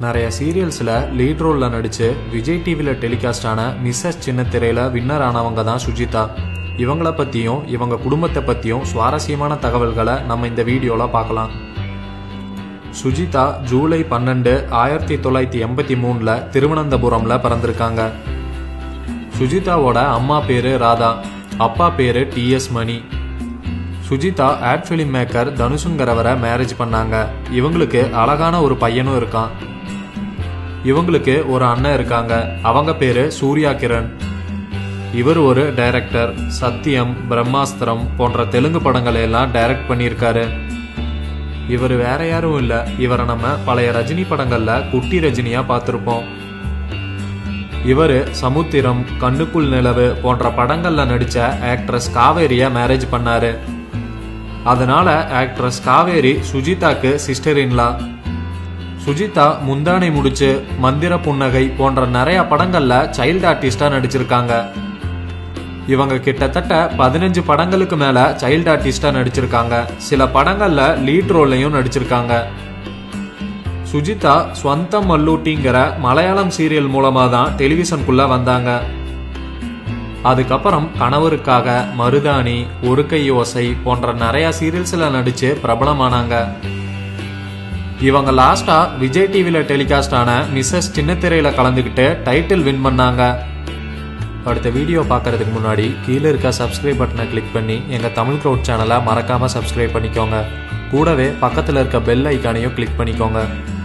நிறைய சீரியல்ஸில் லீட் ரோலில் நடித்து விஜய் டிவியில் டெலிகாஸ்ட் ஆன மிஸ்ஸஸ் சின்ன திரையில் வின்னர் ஆனவங்க தான் சுஜிதா இவங்கள பற்றியும் இவங்க குடும்பத்தை பற்றியும் சுவாரஸ்யமான தகவல்களை நம்ம இந்த வீடியோவில் பார்க்கலாம் சுஜிதா ஜூலை பன்னெண்டு ஆயிரத்தி தொள்ளாயிரத்தி எண்பத்தி மூணில் திருவனந்தபுரமில் பிறந்திருக்காங்க சுஜிதாவோட அம்மா பேரு ராதா அப்பா பேரு TS Mani Sujitha ad film maker தனுஷுங்கிறவரை மேரேஜ் பண்ணாங்க இவங்களுக்கு அழகான ஒரு பையனும் இருக்கான் இவங்களுக்கு ஒரு அண்ணன் இருக்காங்க அவங்க பேரு சூர்யா கிரண் இவர் ஒரு டைரக்டர் சத்தியம் பிரம்மாஸ்திரம் போன்ற தெலுங்கு படங்களை எல்லாம் டைரக்ட் பண்ணியிருக்காரு இவர் வேற யாரும் இல்ல இவரை நம்ம பழைய ரஜினி படங்கள்ல குட்டி ரஜினியா பார்த்திருப்போம் இவர் சமுத்திரம் கண்ணுக்குள் நிலவு போன்ற படங்கள்ல நடிச்ச ஆக்ட்ரஸ் காவேரிய மேரேஜ் பண்ணாரு அதனால ஆக்ட்ரஸ் காவேரி சுஜிதாக்கு சிஸ்டர் இன்லா சுஜிதா முந்தானை முடிச்சு மந்திர புன்னகை போன்ற நிறைய படங்கள்ல சைல்டு ஆர்டிஸ்டா நடிச்சிருக்காங்க இவங்க கிட்டத்தட்ட பதினஞ்சு படங்களுக்கு மேல சைல்டு ஆர்டிஸ்டா நடிச்சிருக்காங்க சில படங்கள்ல லீட் ரோல்லையும் நடிச்சிருக்காங்க சுஜிதா ஸ்வந்தம் மல்லூட்டிங்கிற மலையாளம் சீரியல் மூலமா தான் டெலிவிஷனுக்குள்ள வந்தாங்க அதுக்கப்புறம் கணவருக்காக மருதாணி ஒரு கை ஓசை போன்ற நிறைய சீரியல்ஸ்ல நடிச்சு பிரபலமானாங்க இவங்க லாஸ்டா விஜய் டிவில டெலிகாஸ்ட் ஆன மிஸ்ஸஸ் சின்னத்திரையில கலந்துக்கிட்டு டைட்டில் வின் பண்ணாங்க அடுத்த வீடியோ பார்க்கறதுக்கு முன்னாடி கீழே இருக்க சப்ஸ்கிரைப் பட்டனை கிளிக் பண்ணி எங்க தமிழ் க்ரௌட் சேனலை மறக்காம சப்ஸ்கிரைப் பண்ணிக்கோங்க கூடவே பக்கத்துல இருக்க பெல் ஐக்கானையும் கிளிக் பண்ணிக்கோங்க